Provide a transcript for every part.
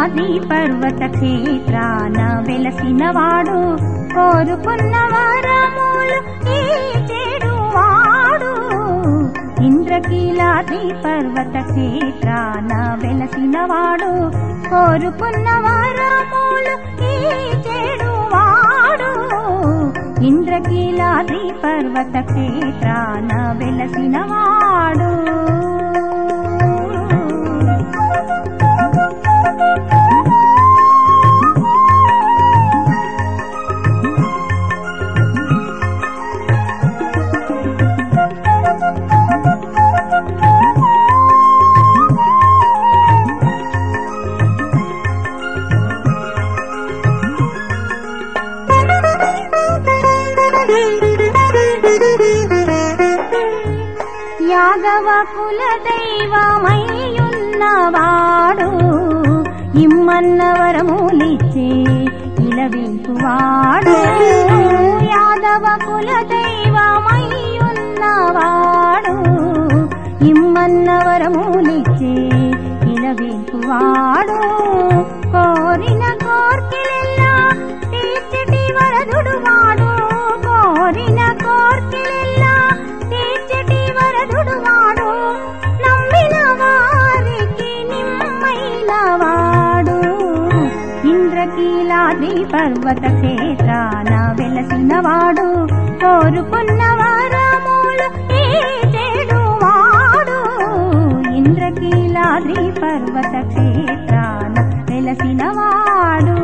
ఇంద్రకీలాది పర్వత క్షేత్రాన వెలసినవాడు కోరుకున్న వరములు ఈ చెడువాడు ఇంద్రకీలాది పర్వత క్షేత్రాన వెలసినవాడు కోరుకున్న వరములు ఈ చెడువాడు ఇంద్రకీలాది పర్వత క్షేత్రాన వెలసినవాడు యాదవ కుల దైవమయ్యున్నవాడు ఇమ్మన్న వరములిచ్చే ఇలవింపువాడు యాదవ కుల దైవమయ్యున్నవాడు ఇమ్మన్న వరములిచ్చే ఇలవింపువాడు కోరిన కోర్కెలెల్లా తీర్చటి వరదుడు వాడు కోరిన కోర్కెలెల్లా తీర్చటి వరదుడు వాడు నమ్మిన వారికి నిమ్మైన వాడు ఇంద్రకీలాది పర్వత క్షేత్రాన వెలసిన వాడు కోరుకున్న వరములు ఈ చెడు వాడు ఇంద్రకీలాద్రి పర్వత క్షేత్రాన వెలసిన వాడు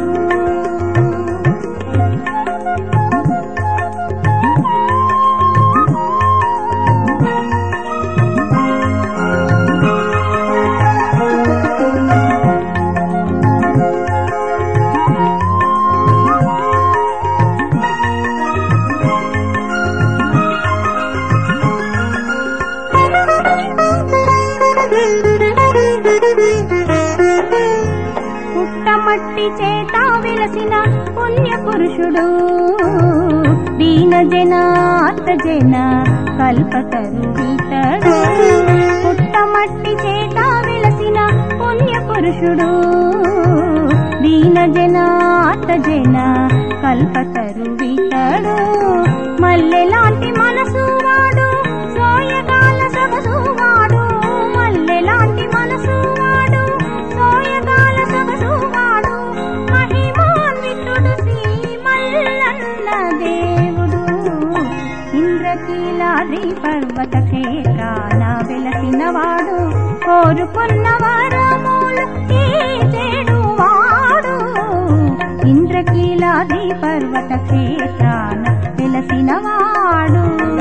పుట్టమట్టి చేత వెలసిన పుణ్య పురుషుడు దీన జనాత జన కల్పతరు ఇతడు పుట్టమట్టి చేత వెలసిన పుణ్య పురుషుడు దీన జనాత జన కల్పతరు ఇతడు మల్లెలాంటి మనసు వాడు సోయగాల సొగసు వాడు మల్లెలాంటి మనసు వాడు సోయగాల సొగసు వాడు మహిమాన్వితుడు శ్రీ మల్లన్న దేవుడు ఇంద్రకీలాద్రి పర్వత క్షేత్రాన వెలసినవాడు కోరుకున్న వరములు ఈ చెడు వాడు ఇంద్రకీలాద్రి పర్వత క్షేత్రాన వెలసినవాడు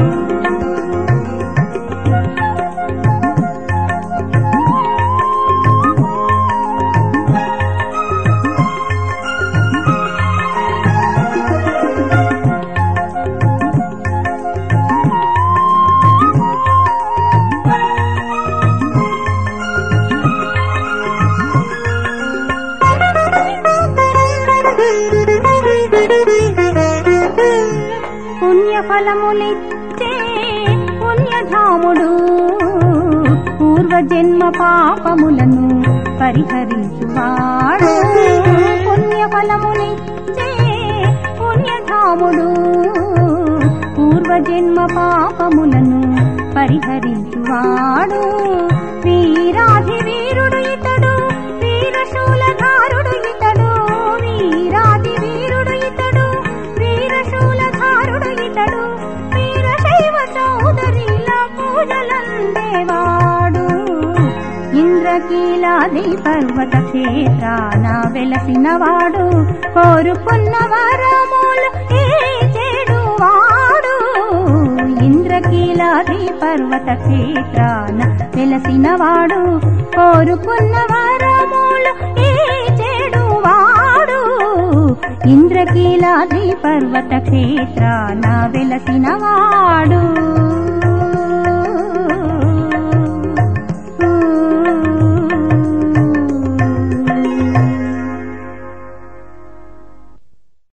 పుణ్యఫలములిచ్చే పుణ్యధాముడు పూర్వజన్మ పాపములను పరిహరించువాడు పుణ్యఫలములిచ్చే పుణ్యధాముడు పూర్వజన్మ పాపములను పరిహరించువాడు వీరాధి వీరుడు ఇతడు వీరశూలధారుడు ఇతడు వీరాధి వీరుడు ఇతడు వీరశూలధారుడు ఇతడు వీరశైవ చౌదరిల పూజలందేవాడు ఇంద్రకీలాది పర్వత క్షేత్రాన వెలసినవాడు కోరుకున్న వరములు ఈ చెడు వాడు ఇంద్రకీలాది పర్వత క్షేత్రాన వెలసినవాడు కోరుకున్న వరములు ఈ చెడు వాడు ఇంద్రకీలాది పర్వత క్షేత్రాన వెలసినవాడు